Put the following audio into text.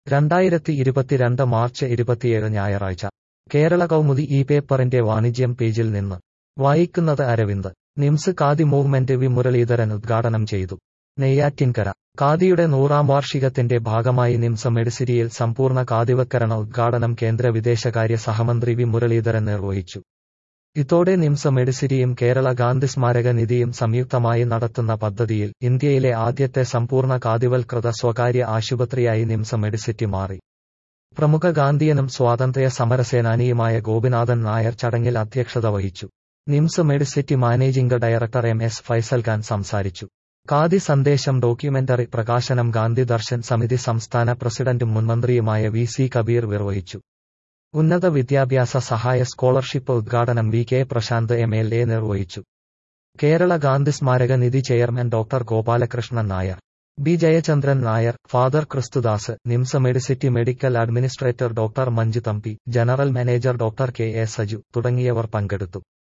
രണ്ടായിരത്തി ഇരുപത്തിരണ്ട് മാർച്ച് ഇരുപത്തിയേഴ് ഞായറാഴ്ച കേരള കൗമുദി ഈ പേപ്പറിന്റെ വാണിജ്യം പേജിൽ നിന്ന് വായിക്കുന്നത് Aravind NIMS Khadi movement V Muraleedharan ഉദ്ഘാടനം ചെയ്തു നെയ്യാറ്റിൻകര ഖാദിയുടെ നൂറാം വാർഷികത്തിന്റെ ഭാഗമായി നിംസ് മെഡിസിറ്റിയിൽ സമ്പൂർണ്ണ ഖാദിവൽക്കരണ ഉദ്ഘാടനം കേന്ദ്ര വിദേശകാര്യ സഹമന്ത്രി വി മുരളീധരൻ നിർവഹിച്ചു ഇതോടെ നിംസ് മെഡിസിറ്റിയും കേരള ഗാന്ധി സ്മാരക നിധിയും സംയുക്തമായി നടത്തുന്ന പദ്ധതിയിൽ ഇന്ത്യയിലെ ആദ്യത്തെ സമ്പൂർണ്ണ ഖാദിവൽകൃത സ്വകാര്യ ആശുപത്രിയായി നിംസ് മെഡിസിറ്റി മാറി പ്രമുഖ ഗാന്ധിയനും സ്വാതന്ത്ര്യ സമരസേനാനിയുമായ ഗോപിനാഥൻ നായർ ചടങ്ങിൽ അധ്യക്ഷത വഹിച്ചു NIMS Medicity managing director M S Faisal Khan സംസാരിച്ചു ഖാദി സന്ദേശം ഡോക്യുമെന്ററി പ്രകാശനം ഗാന്ധി ദർശൻ സമിതി സംസ്ഥാന പ്രസിഡന്റും മുൻമന്ത്രിയുമായ വി സി കബീർ നിർവഹിച്ചു ഉന്നത വിദ്യാഭ്യാസ സഹായ സ്കോളർഷിപ്പ് ഉദ്ഘാടനം V K Prasanth M L A നിർവഹിച്ചു Kerala Gandhi Smaraka Nidhi chairman doctor Gopalakrishnan Nair B Jayachandran Nair father Christudas NIMS Medicity medical administrator doctor Manju Thampi general manager doctor K A Saju തുടങ്ങിയവർ പങ്കെടുത്തു